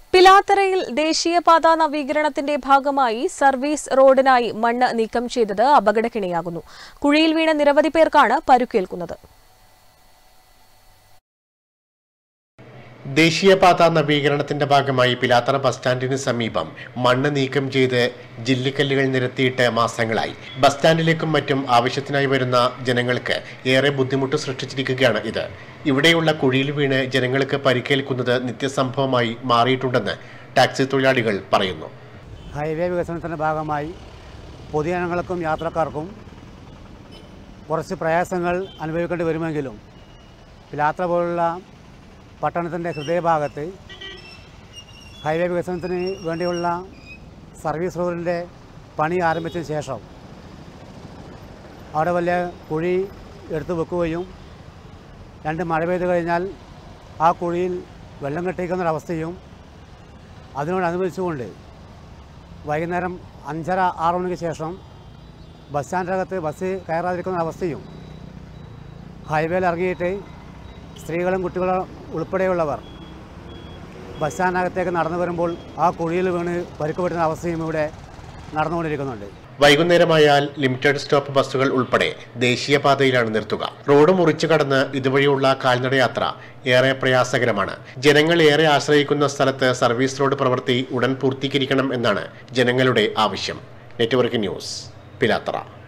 പിലാത്തറയിൽ ദേശീയപാത നവീകരണത്തിന്റെ ഭാഗമായി സർവീസ് റോഡിനായി മണ്ണ് നീക്കം ചെയ്തത് അപകടക്കിണിയാകുന്നു കുഴിയിൽ വീണ നിരവധി പേർക്കാണ് പരുക്കേൽക്കുന്നത് ദേശീയപാത നവീകരണത്തിന്റെ ഭാഗമായി പിലാത്തറ ബസ് സ്റ്റാൻഡിന് സമീപം മണ്ണ് നീക്കം ചെയ്ത് ജില്ലിക്കല്ലുകൾ നിരത്തിയിട്ട് മാസങ്ങളായി ബസ് സ്റ്റാൻഡിലേക്കും മറ്റും ആവശ്യത്തിനായി വരുന്ന ജനങ്ങൾക്ക് ഏറെ ബുദ്ധിമുട്ട് സൃഷ്ടിച്ചിരിക്കുകയാണ് ഇത് ഇവിടെയുള്ള കുഴിയിൽ വീണ് ജനങ്ങൾക്ക് പരിക്കേൽക്കുന്നത് നിത്യസംഭവമായി മാറിയിട്ടുണ്ടെന്ന് ടാക്സി തൊഴിലാളികൾ പറയുന്നു ഹൈവേ വികസനത്തിൻ്റെ ഭാഗമായി പൊതുജനങ്ങൾക്കും യാത്രക്കാർക്കും കുറച്ച് പ്രയാസങ്ങൾ അനുഭവിക്കേണ്ടി വരുമെങ്കിലും പിലാത്ര പോലുള്ള പട്ടണത്തിൻ്റെ ഹൃദയഭാഗത്ത് ഹൈവേ വികസനത്തിന് വേണ്ടിയുള്ള സർവീസ് റോഡിൻ്റെ പണി ആരംഭിച്ചതിന് ശേഷം അവിടെ വലിയ കുഴി എടുത്തു വെക്കുകയും രണ്ട് മഴ പെയ്തു കഴിഞ്ഞാൽ ആ കുഴിയിൽ വെള്ളം കെട്ടിക്കുന്നൊരവസ്ഥയും അതിനോടനുബന്ധിച്ചുകൊണ്ട് വൈകുന്നേരം അഞ്ചര ആറ് മണിക്ക് ശേഷം ബസ് സ്റ്റാൻഡിനകത്ത് ബസ് കയറാതിരിക്കുന്ന അവസ്ഥയും ഹൈവേയിൽ ഇറങ്ങിയിട്ട് സ്ത്രീകളും കുട്ടികളും ഉൾപ്പെടെയുള്ളവർ ബസ് സ്റ്റാൻഡിനകത്തേക്ക് നടന്നു വരുമ്പോൾ ആ കുഴിയിൽ വീണ് പരിക്കുപറ്റുന്ന അവസ്ഥയും ഇവിടെ നടന്നുകൊണ്ടിരിക്കുന്നുണ്ട് വൈകുന്നേരമായാൽ ലിമിറ്റഡ് സ്റ്റോപ്പ് ബസ്സുകൾ ഉൾപ്പെടെ ദേശീയപാതയിലാണ് നിർത്തുക റോഡ് മുറിച്ചു കടന്ന് ഇതുവഴിയുള്ള കാൽനടയാത്ര ഏറെ പ്രയാസകരമാണ് ജനങ്ങൾ ഏറെ ആശ്രയിക്കുന്ന സ്ഥലത്ത് സർവീസ് റോഡ് പ്രവൃത്തി ഉടൻ പൂർത്തീകരിക്കണം എന്നാണ് ജനങ്ങളുടെ ആവശ്യം നെറ്റ്വർക്ക് ന്യൂസ് പിലാത്തറ